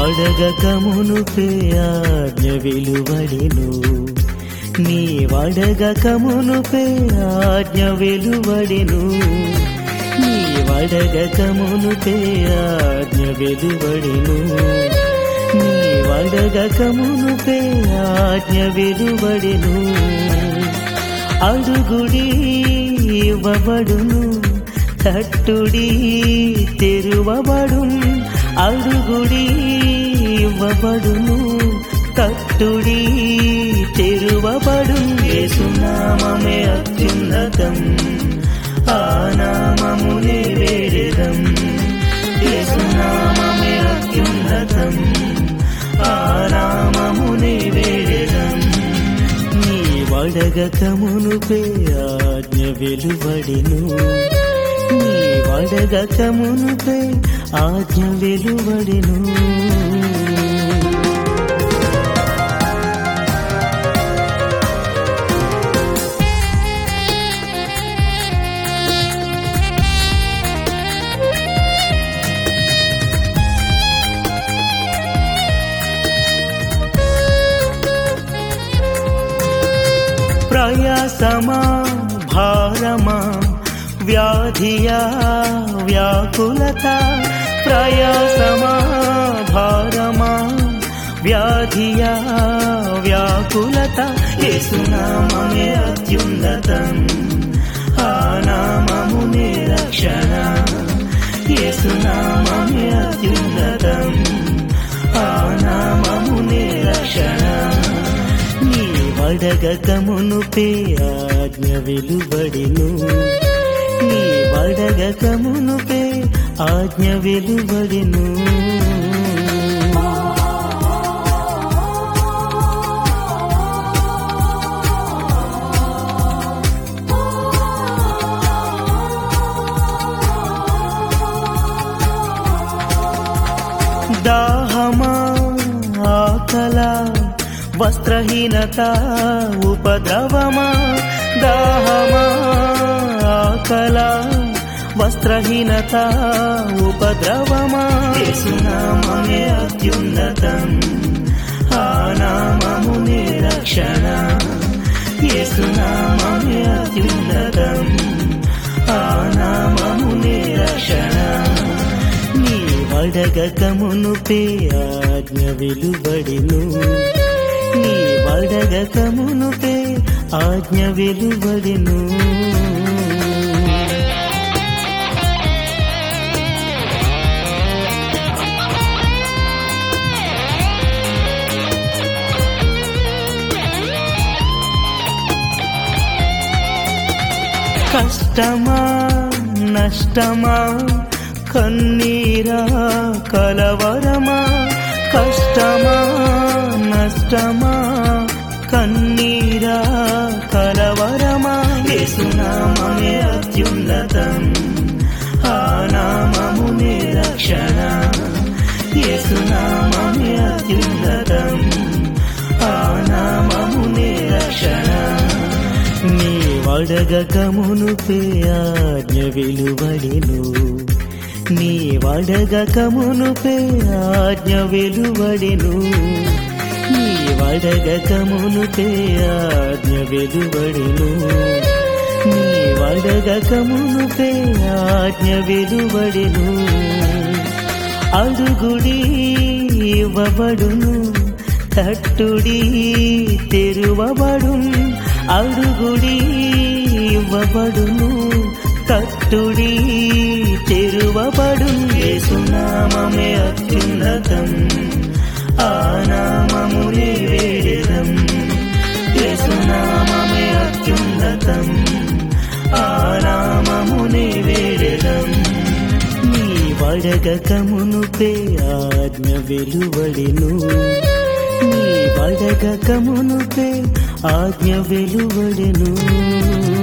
వడగకమునుపే ఆజ్ఞ వెలువడెను నీ వడగకమునుపే ఆజ్ఞ వెలువడెను నీ వడగకమునుపే ఆజ్ఞ వెలువడెను నీ వడగకమునుపే ఆజ్ఞ వెలువడెను అడుగుడి ఇవ్వబడును తట్టుడి తెరువబడును అడుగుడి ఇవ్వబడును తట్టుడి తెరువబడు యేసునామమే అత్యున్నతం ఆ నామమునే వేడెదం యేసునామమే అత్యున్నతం ఆ నామమునే వేడెదం నీ వడగకమునుపే ఆజ్ఞ వెలువడెను నీ వడగకమునుపే ఆజ్ఞ వెలువడెను ప్రయాసమా భారమా వ్యాధియా వ్యాకులత ప్రయాసమా భారమా వ్యాధియా వ్యాకులత యేసునామమే అత్యున్నతం ఆ నామమునే రక్షణ యేసునామమే అత్యున్నతం ఆ నామమునే రక్షణ నీ వడగకమునుపే ఆజ్ఞ వెలువడెను నీ వడగకమునుపే ఆజ్ఞ వెలువడెను దాహమా ఆకల వస్త్రహీనత ఉపద్రవమా దాహమా ఆకల వస్త్రహీనత ఉపద్రవమా యేసునామమే అత్యున్నతం ఆ నామమునే రక్షణ యేసునామమే అత్యున్నతం ఆ నామమునే రక్షణ నీ వడగకమునుపే ఆజ్ఞ వెలువడెను నీ వడగకమునుపే ఆజ్ఞ వెలువడెను కష్టమా నష్టమా కన్నీరా కలవరమా కష్టమా నష్టమా కన్నీరా కలవరమా యేసునామమే అత్యున్నతం ఆ నామమునే రక్షణ యేసునామమే అత్యున్నతం ఆ నామమునే రక్షణ నీ వడగకమునుపే ఆజ్ఞ వెలువడెను నీ వడగకమునుపే ఆజ్ఞ వెలువడెను నీ వడగకమునుపే ఆజ్ఞ వెలువడెను నీ వడగకమునుపే ఆజ్ఞ వెలువడెను అడుగుడి ఇవ్వబడును తట్టుడి తెరువబడును అడుగుడి ఇవ్వబడును తట్టుడి తెరువబడును యేసునామమే అత్యున్నతం ఆ నామమునే వేడెదం యేసునామమే అత్యున్నతం ఆ నామమునే వేడెదం నీ వడగకమునుపే ఆజ్ఞ వెలువడెను నీ వడగకమునుపే ఆజ్ఞ వెలువడెను